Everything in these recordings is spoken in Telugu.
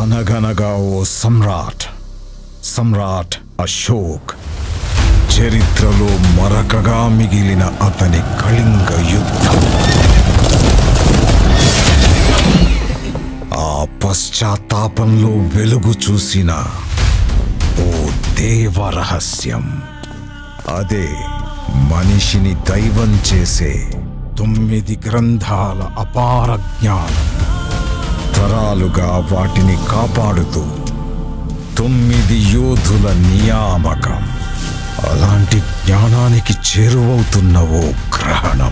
అనగనగా ఓ సమ్రాట్ సమ్రాట్ అశోక్ చరిత్రలో మరకగా మిగిలిన అతని కళింగ యుద్ధం ఆ పశ్చాత్తాపంలో వెలుగు చూసిన ఓ దేవ రహస్యం అదే మనిషిని దైవం చేసే తొమ్మిది గ్రంథాల అపార జ్ఞానం తరాలుగా వాటిని కాపాడుతూ తొమ్మిది యోధుల నియామకం అలాంటి జ్ఞానానికి చేరువవుతున్న ఓ గ్రహణం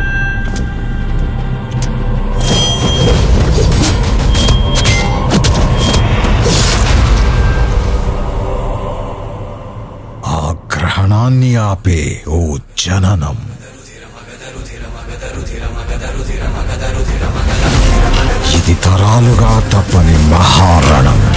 ఆ గ్రహణాన్ని ఆపే ఓ జననం ఇది తరాలుగా తప్పని మహారణం